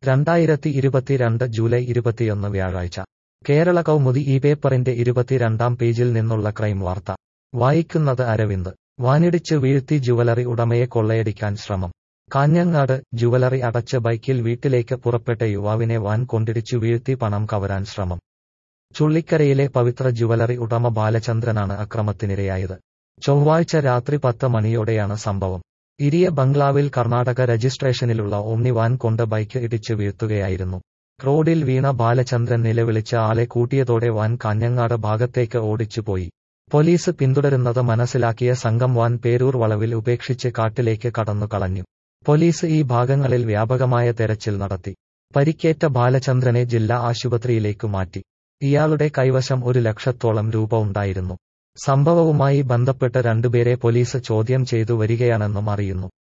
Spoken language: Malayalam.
രണ്ടായിരത്തി ഇരുപത്തിരണ്ട് ജൂലൈ ഇരുപത്തിയൊന്ന് വ്യാഴാഴ്ച കേരള കൗമുദി ഈ പേപ്പറിന്റെ ഇരുപത്തിരണ്ടാം പേജിൽ നിന്നുള്ള ക്രൈം വാർത്ത വായിക്കുന്നത് അരവിന്ദ് വാനിടിച്ച് വീഴ്ത്തി ജുവലറി ഉടമയെ കൊള്ളയടിക്കാൻ ശ്രമം കാഞ്ഞങ്ങാട് ജുവലറി അടച്ച് ബൈക്കിൽ വീട്ടിലേക്ക് പുറപ്പെട്ട യുവാവിനെ വാൻ കൊണ്ടിടിച്ചു വീഴ്ത്തി പണം കവരാൻ ശ്രമം ചുള്ളിക്കരയിലെ പവിത്ര ജുവലറി ഉടമ ബാലചന്ദ്രനാണ് അക്രമത്തിനിരയായത് ചൊവ്വാഴ്ച രാത്രി പത്ത് മണിയോടെയാണ് സംഭവം ഇരിയ ബംഗ്ലാവിൽ കർണാടക രജിസ്ട്രേഷനിലുള്ള ഓമ്നി വാൻ കൊണ്ട് ബൈക്ക് ഇടിച്ചു വീഴ്ത്തുകയായിരുന്നു റോഡിൽ വീണ ബാലചന്ദ്രൻ നിലവിളിച്ച ആളെ കൂട്ടിയതോടെ വാൻ കാഞ്ഞങ്ങാട് ഭാഗത്തേക്ക് ഓടിച്ചുപോയി പോലീസ് പിന്തുടരുന്നത് മനസ്സിലാക്കിയ സംഘം വാൻ പേരൂർ വളവിൽ ഉപേക്ഷിച്ച് കാട്ടിലേക്ക് കടന്നു കളഞ്ഞു പോലീസ് ഈ ഭാഗങ്ങളിൽ വ്യാപകമായ തെരച്ചിൽ നടത്തി പരിക്കേറ്റ ബാലചന്ദ്രനെ ജില്ലാ ആശുപത്രിയിലേക്കു മാറ്റി ഇയാളുടെ കൈവശം ഒരു ലക്ഷത്തോളം രൂപ ഉണ്ടായിരുന്നു സംഭവവുമായി ബന്ധപ്പെട്ട് രണ്ടുപേരെ പോലീസ് ചോദ്യം ചെയ്തു വരികയാണെന്നും അറിയുന്നു